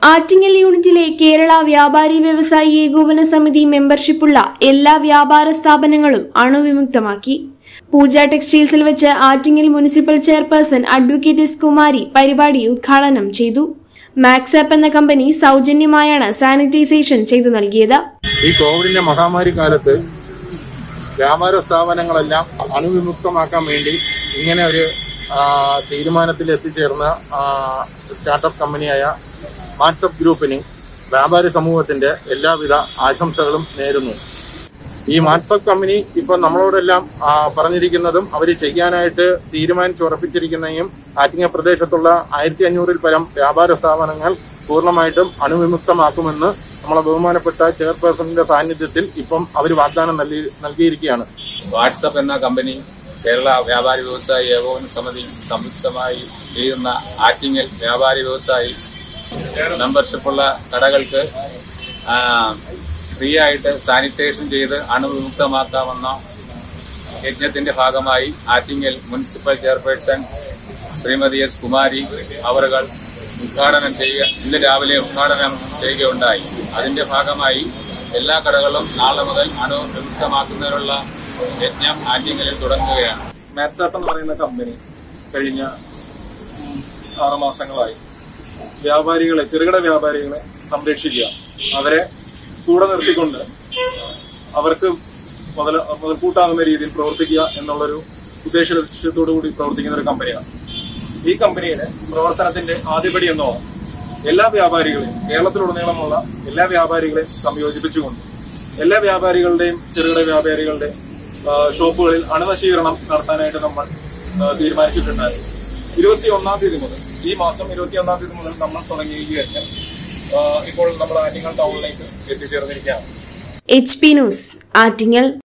ആറ്റിങ്ങൽ യൂണിറ്റിലെ കേരള വ്യാപാരി വ്യവസായി ഏകോപന സമിതി മെമ്പർഷിപ്പുള്ള എല്ലാ വ്യാപാര സ്ഥാപനങ്ങളും അണുവിമുക്തമാക്കി പൂജ ടെക്സ്റ്റൈൽസിൽ വെച്ച് Attingal municipal chairperson advocate S Kumari പരിപാടി ഉദ്ഘാടനം ചെയ്തു മാക്സ് ആപ്പ് എന്ന കമ്പനി സൗജന്യമായാണ് സാനിറ്റൈസേഷൻ ചെയ്തു നൽകിയത് ഈ കോവിഡിന്റെ മഹാമാരി കാലത്ത് വ്യാപാര സ്ഥാപനങ്ങളെല്ലാം അണുവിമുക്തമാക്കാൻ വേണ്ടി ഇങ്ങനെ ഒരു ആ, തീരുമാനത്തിൽ എത്തിച്ചേർന്ന ആ, സ്റ്റാർട്ടപ്പ് കമ്പനിയായ വാട്സപ്പ് ഗ്രൂപ്പിന് വ്യാപാരി സമൂഹത്തിന്റെ എല്ലാവിധ ആശംസകളും നേരുന്നു ഈ വാട്സപ്പ് കമ്പനി ഇപ്പൊ നമ്മളോടെല്ലാം ആ, പറഞ്ഞിരിക്കുന്നതും അവർ ചെയ്യാനായിട്ട് തീരുമാനിച്ചുറപ്പിച്ചിരിക്കുന്നതും ആറ്റിങ്ങ പ്രദേശത്തുള്ള ആയിരത്തി അഞ്ഞൂറിൽ പരം വ്യാപാര സ്ഥാപനങ്ങൾ പൂർണ്ണമായിട്ടും അണുവിമുക്തമാക്കുമെന്ന് നമ്മളെ ബഹുമാനപ്പെട്ട ചെയർപേഴ്സണിന്റെ സാന്നിധ്യത്തിൽ ഇപ്പം അവർ വാഗ്ദാനം നൽകി നൽകിയിരിക്കുകയാണ് വാട്സപ്പ് എന്ന കമ്പനി കേരള വ്യാപാരി വ്യവസായി ഏകോപന സമിതി സംയുക്തമായി ചെയ്യുന്ന ആറ്റിങ്ങൽ വ്യാപാരി വ്യവസായി മെമ്പർഷിപ്പുള്ള കടകൾക്ക് ആ, ഫ്രീ ആയിട്ട് സാനിറ്റേഷൻ ചെയ്ത് അണുവിമുക്തമാക്കാമെന്ന യജ്ഞത്തിന്റെ ഭാഗമായി Attingal municipal chairperson Shrimati S Kumari അവറുകൾ ഉദ്ഘാടനം ചെയ്യുക ഇന്ന് രാവിലെ ഉദ്ഘാടനം ചെയ്യുകയുണ്ടായി അതിന്റെ ഭാഗമായി എല്ലാ കടകളും നാളെ മുതൽ അണുവിമുക്തമാക്കുന്നതിനുള്ള യജ്ഞം ആറ്റിങ്ങലിൽ തുടങ്ങുകയാണ് മാറ്റ്സാപ്പ് എന്ന് പറയുന്ന കമ്പനി കഴിഞ്ഞ ഉം, ആറ് മാസങ്ങളായി വ്യാപാരികളെ ചെറുകിട വ്യാപാരികളെ സംരക്ഷിക്കുക അവരെ കൂടെ നിർത്തിക്കൊണ്ട് അവർക്ക് മുതൽ മുതൽക്കൂട്ടാകുന്ന രീതിയിൽ പ്രവർത്തിക്കുക എന്നുള്ളൊരു ഉദ്ദേശ ലക്ഷ്യത്തോടു കൂടി പ്രവർത്തിക്കുന്ന ഒരു കമ്പനിയാണ് ഈ കമ്പനിയുടെ പ്രവർത്തനത്തിന്റെ ആദ്യപടി എന്നോണം എല്ലാ വ്യാപാരികളെയും കേരളത്തിലുടനീളമുള്ള എല്ലാ വ്യാപാരികളെയും സംയോജിപ്പിച്ചുകൊണ്ട് എല്ലാ വ്യാപാരികളുടെയും ചെറുകിട വ്യാപാരികളുടെയും ആ, ഷോപ്പുകളിൽ അണുനശീകരണം നടത്താനായിട്ട് നമ്മൾ ആ, തീരുമാനിച്ചിട്ടുണ്ടായിരുന്നു ഇരുപത്തി ഒന്നാം തീയതി മുതൽ ഈ മാസം ഇരുപത്തി ഒന്നാം തീയതി മുതൽ നമ്മൾ തുടങ്ങിയിരിക്കുകയാണ് ഇപ്പോൾ നമ്മൾ ആറ്റിങ്ങൽ ടൗണിലേക്ക് എത്തിച്ചേർന്നിരിക്കുകയാണ് എച്ച് പി ന്യൂസ് ആറ്റിങ്ങൽ